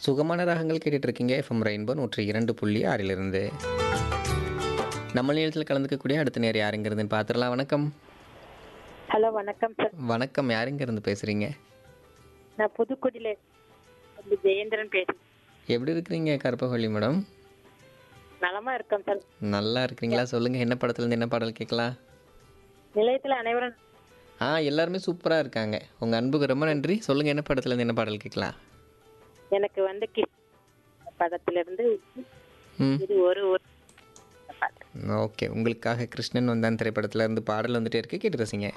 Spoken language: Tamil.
சுகமான ராகங்கள் கேட்டுட்டு இருக்கீங்க எஃப்எம் ரெயின்போ நூற்றி இரண்டு புள்ளி ஆறிலிருந்து நம்ம நிலையத்தில் கலந்துக்கக்கூடிய அடுத்த நேரம் யாருங்கிறதுன்னு பார்த்துடலாம் வணக்கம் ஹலோ வணக்கம் சார் வணக்கம் யாருங்க இருந்து பேசுகிறீங்க நான் புதுக்குடியில இருந்து ஜெயேந்திரன் பேசுறேன் எப்படி இருக்கிறீங்க கருப்பகொல்லி மேடம் நலமா இருக்கோம் சார் நல்லா இருக்கிறீங்களா சொல்லுங்கள் என்ன படத்துலேருந்து என்ன பாடல் கேட்கலாம் நிலையத்துல அனைவரும் ஆ எல்லாருமே சூப்பராக இருக்காங்க உங்கள் அன்புக்கு ரொம்ப நன்றி சொல்லுங்கள் என்ன படத்துலேருந்து என்ன பாடல் கேட்கலாம் எனக்கு வந்து கிஸ் படத்துல இருந்து ம் இது ஒரு ஒரு பாட்டு ஓகே உங்களுக்காக கிருஷ்ணன் வந்தான் திரைப்படத்துல இருந்து பாடல் வந்துட்டே இருக்கு கேட்டு ரசிங்க